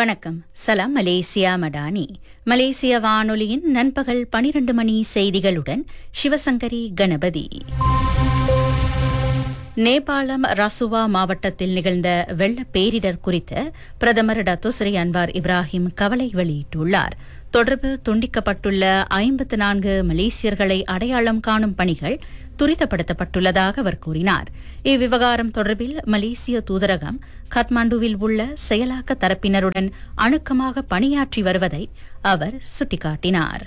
வணக்கம் சலாம் மலேசியா மடானி மலேசிய வானொலியின் நண்பகல் பனிரண்டு மணி செய்திகளுடன் சிவசங்கரி கணபதி நேபாளம் ரசுவா மாவட்டத்தில் நிகழ்ந்த வெள்ள பேரிடர் குறித்து பிரதமர் டத்துஸ்ரீ அன்வார் இப்ராஹிம் கவலை வெளியிட்டுள்ளார் தொடர்பு துண்டிக்கப்பட்டுள்ள ஐம்பத்து நான்கு மலேசியர்களை அடையாளம் காணும் பணிகள் துரிதப்படுத்தப்பட்டுள்ளதாக அவர் கூறினார் இவ்விவகாரம் தொடர்பில் மலேசிய தூதரகம் காத்மாண்டுவில் உள்ள செயலாக்க தரப்பினருடன் அணுக்கமாக பணியாற்றி வருவதை அவர் சுட்டிக்காட்டினார்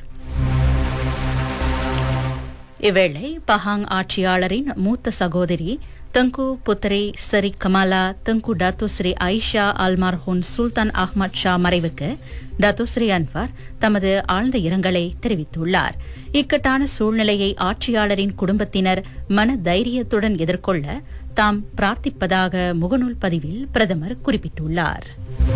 இவ்வேளை பஹாங் ஆட்சியாளரின் மூத்த சகோதரி தங்கு புத்தரே சரி கமாலா தங்கு டாத்துஸ்ரீ ஐஷா அல்மார்ஹூன் சுல்தான் அஹ்மத் ஷா மறைவுக்கு டாத்துஸ்ரீ அன்வார் தமது ஆழ்ந்த இரங்கலை தெரிவித்துள்ளார் இக்கட்டான சூழ்நிலையை ஆட்சியாளரின் குடும்பத்தினர் மன தைரியத்துடன் எதிர்கொள்ள தாம் பிரார்த்திப்பதாக முகநூல் பதிவில் பிரதமர் குறிப்பிட்டுள்ளார்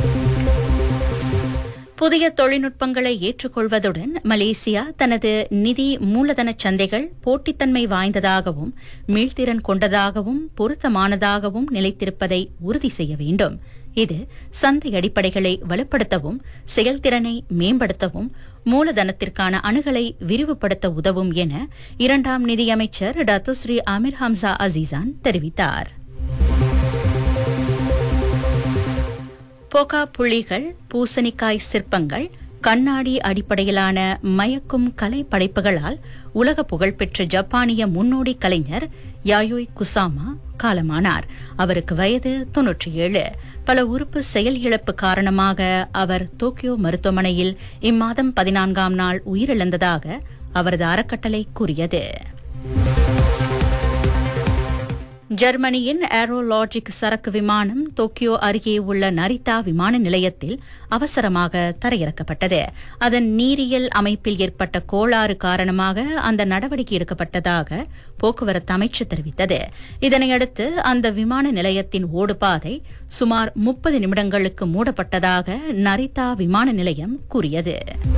புதிய தொழில்நுட்பங்களை ஏற்றுக்கொள்வதுடன் மலேசியா தனது நிதி மூலதன சந்தைகள் போட்டித்தன்மை வாய்ந்ததாகவும் மீள்திறன் கொண்டதாகவும் பொருத்தமானதாகவும் நிலைத்திருப்பதை உறுதி செய்ய வேண்டும் இது சந்தை அடிப்படைகளை வலுப்படுத்தவும் செயல்திறனை மேம்படுத்தவும் மூலதனத்திற்கான அணுகலை விரிவுபடுத்த உதவும் என இரண்டாம் நிதியமைச்சர் டத்துஸ்ரீ அமீர் ஹம்சா அசீசான் தெரிவித்தார் போகா புள்ளிகள் பூசணிக்காய் சிற்பங்கள் கண்ணாடி அடிப்படையிலான மயக்கும் கலை படைப்புகளால் உலக புகழ்பெற்ற ஜப்பானிய முன்னோடி கலைஞர் யாயோய் குசாமா காலமானார் அவருக்கு வயது தொன்னூற்றி ஏழு பல உறுப்பு செயல் இழப்பு காரணமாக அவர் டோக்கியோ மருத்துவமனையில் இம்மாதம் பதினான்காம் நாள் உயிரிழந்ததாக அவரது அறக்கட்டளை கூறியது ஜெர்மனியின் ஏரோலாஜிக் சரக்கு விமானம் டோக்கியோ அருகே உள்ள நரிதா விமான நிலையத்தில் அவசரமாக தரையிறக்கப்பட்டது அதன் நீரியல் அமைப்பில் ஏற்பட்ட கோளாறு காரணமாக அந்த நடவடிக்கை எடுக்கப்பட்டதாக போக்குவரத்து அமைச்சு தெரிவித்தது இதனையடுத்து அந்த விமான நிலையத்தின் ஓடுபாதை சுமார் முப்பது நிமிடங்களுக்கு மூடப்பட்டதாக நரிதா விமான நிலையம் கூறியது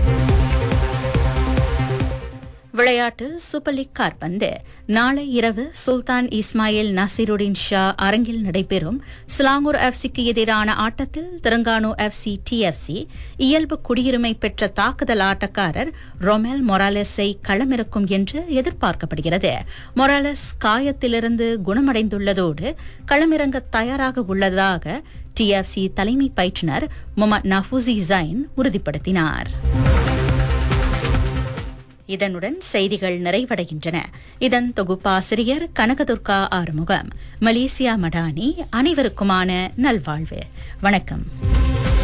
விளையாட்டு சூப்பர் லீக் கார்பந்து நாளை இரவு சுல்தான் இஸ்மாயில் நசீருடின் ஷா அரங்கில் நடைபெறும் சிலாங்கூர் எஃப்சிக்கு எதிரான ஆட்டத்தில் தெலங்கானு எஃப்சி டிஎஃப்சி இயல்பு குடியுரிமை பெற்ற தாக்குதல் ஆட்டக்காரர் ரொமெல் மொராலஸை களமிறக்கும் என்று எதிர்பார்க்கப்படுகிறது மொராலஸ் காயத்திலிருந்து குணமடைந்துள்ளதோடு களமிறங்க தயாராக உள்ளதாக டிஎஃப்சி தலைமை பயிற்றுநர் முகமது நஃபூசி ஜைன் உறுதிப்படுத்தினார் இதனுடன் செய்திகள் நிறைவடைகின்றன இதன் தொகுப்பாசிரியர் கனகதுர்கா ஆறுமுகம் மலேசியா மடானி அனைவருக்குமான நல்வாழ்வு வணக்கம்